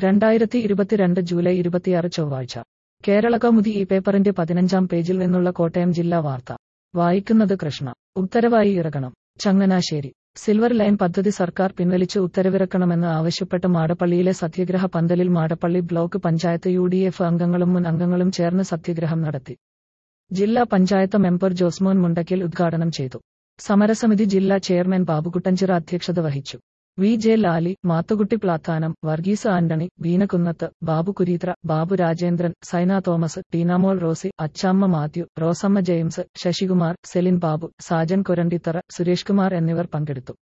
രണ്ടായിരത്തി ഇരുപത്തിരണ്ട് ജൂലൈ ഇരുപത്തിയാറ് ചൊവ്വാഴ്ച കേരള കൗമുദി ഈ പേപ്പറിന്റെ പതിനഞ്ചാം പേജിൽ നിന്നുള്ള കോട്ടയം ജില്ലാ വാർത്ത വായിക്കുന്നത് കൃഷ്ണ ഉത്തരവായി ഇറങ്ങണം ചങ്ങനാശ്ശേരി സിൽവർ ലൈൻ പദ്ധതി സർക്കാർ പിൻവലിച്ച് ഉത്തരവിറക്കണമെന്ന് ആവശ്യപ്പെട്ട് മാടപ്പള്ളിയിലെ സത്യഗ്രഹ പന്തലിൽ Madappally block panchayat U D F അംഗങ്ങളും മുൻ അംഗങ്ങളും ചേർന്ന് സത്യഗ്രഹം നടത്തി ജില്ലാ പഞ്ചായത്ത് മെമ്പർ ജോസ്മോൻ മുണ്ടയ്ക്കൽ ഉദ്ഘാടനം ചെയ്തു സമരസമിതി ജില്ലാ ചെയർമാൻ ബാബുകുട്ടഞ്ചിറ അധ്യക്ഷത വഹിച്ചു വി ജെ ലാലി മാത്തുകുട്ടി പ്ലാത്താനം വർഗീസ് ആന്റണി ബീനകുന്നത്ത് ബാബു കുരീത്ര ബാബു രാജേന്ദ്രൻ സൈന തോമസ് ടീനാമോൾ റോസി അച്ചാമ്മ മാത്യു റോസമ്മ ജെയിംസ് ശശികുമാർ സെലിൻ ബാബു സാജൻ കൊരണ്ടിത്തറ സുരേഷ് കുമാർ എന്നിവർ പങ്കെടുത്തു